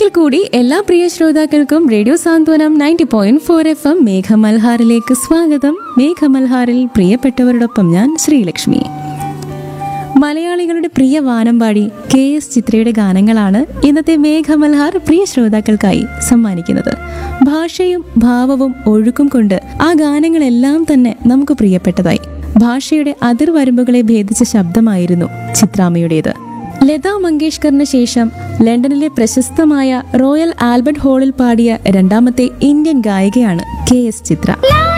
ഒരിക്കൽ കൂടി എല്ലാ പ്രിയ ശ്രോതാക്കൾക്കും radio Santhwanam ninety point four F M മേഘമൽഹാറിലേക്ക് സ്വാഗതം മേഘമൽഹാറിൽ പ്രിയപ്പെട്ടവരോടൊപ്പം ഞാൻ ശ്രീലക്ഷ്മി മലയാളികളുടെ പ്രിയ വാനമ്പാടി കെ എസ് ചിത്രയുടെ ഗാനങ്ങളാണ് ഇന്നത്തെ മേഘമൽഹാർ പ്രിയ ശ്രോതാക്കൾക്കായി സമ്മാനിക്കുന്നത് ഭാഷയും ഭാവവും ഒഴുക്കും കൊണ്ട് ആ ഗാനങ്ങളെല്ലാം തന്നെ നമുക്ക് പ്രിയപ്പെട്ടതായി ഭാഷയുടെ അതിർവരമ്പുകളെ ഭേദിച്ച ശബ്ദമായിരുന്നു ചിത്രാമ്മയുടേത് ലതാ മങ്കേഷ്കറിന് ശേഷം ലണ്ടനിലെ പ്രശസ്തമായ റോയൽ ആൽബർട്ട് ഹാളിൽ പാടിയ രണ്ടാമത്തെ ഇന്ത്യൻ ഗായികയാണ് കെ എസ് ചിത്ര